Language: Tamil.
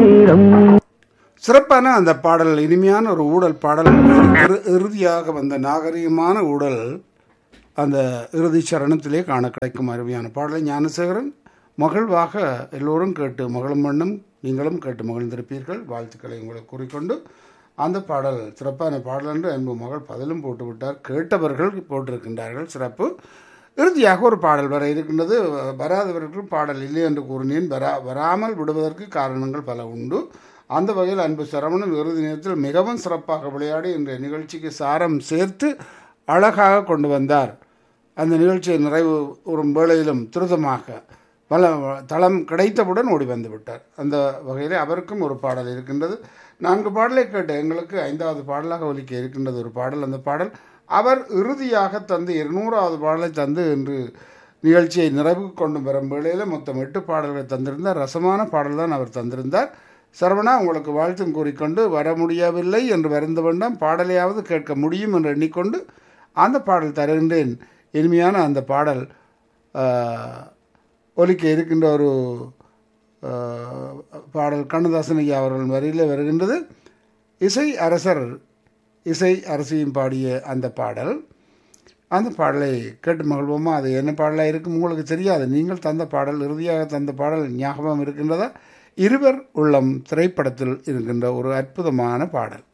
நேரம் சிறப்பான அந்த பாடல் இனிமையான ஒரு ஊடல் பாடல் இறு- இறுதியாக வந்த நாகரிகமான ஊடல் அந்த இறுதி சரணத்திலே காண கிடைக்கும் அருமையான பாடலை ஞானசேகரன் மகிழ்வாக எல்லோரும் கேட்டு மகளும் வண்ணம் நீங்களும் கேட்டு மகிழ்ந்திருப்பீர்கள் வாழ்த்துக்களை உங்களுக்கு கூறிக்கொண்டு அந்த பாடல் சிறப்பான பாடல் என்று அன்பு மகள் பதிலும் போட்டு விட்டார் கேட்டவர்கள் போட்டிருக்கின்றார்கள் சிறப்பு இறுதியாக ஒரு பாடல் வர இருக்கின்றது வராதவர்களுக்கு பாடல் இல்லை என்று கூறினேன் வரா வராமல் விடுவதற்கு காரணங்கள் பல உண்டு அந்த வகையில் அன்பு சரவணன் இறுதி நேரத்தில் மிகவும் சிறப்பாக விளையாடி இந்த நிகழ்ச்சிக்கு சாரம் சேர்த்து அழகாக கொண்டு வந்தார் அந்த நிகழ்ச்சியை நிறைவு ஒரு வேளையிலும் துரிதமாக பல தளம் கிடைத்தவுடன் ஓடி வந்து விட்டார் அந்த வகையில் அவருக்கும் ஒரு பாடல் இருக்கின்றது நான்கு பாடலை கேட்டு எங்களுக்கு ஐந்தாவது பாடலாக ஒலிக்க இருக்கின்றது ஒரு பாடல் அந்த பாடல் அவர் இறுதியாக தந்து இருநூறாவது பாடலை தந்து இன்று நிகழ்ச்சியை நிறைவுக்கு கொண்டு வரும் வேளையில் மொத்தம் எட்டு பாடல்களை தந்திருந்தார் ரசமான பாடல் தான் அவர் தந்திருந்தார் சரவணா உங்களுக்கு வாழ்த்தும் கூறிக்கொண்டு வர முடியவில்லை என்று வருந்த வேண்டாம் பாடலையாவது கேட்க முடியும் என்று எண்ணிக்கொண்டு அந்த பாடல் தருகின்றேன் இனிமையான அந்த பாடல் ஆஹ், ஒலிக்க இருக்கின்ற ஒரு ஆஹ், பாடல் கண்ணதாசன் ஐயா அவர்கள் வரியில் வருகின்றது இசை அரசர் இசை அரசியும் பாடிய அந்த பாடல் அந்த பாடலை கேட்டு மகிழ்வோமா அது என்ன பாடலாக இருக்கும் உங்களுக்கு தெரியாது நீங்கள் தந்த பாடல் இறுதியாக தந்த பாடல் ஞாபகம் இருக்கின்றதா இருவர் உள்ளம் திரைப்படத்தில் இருக்கின்ற ஒரு அற்புதமான பாடல்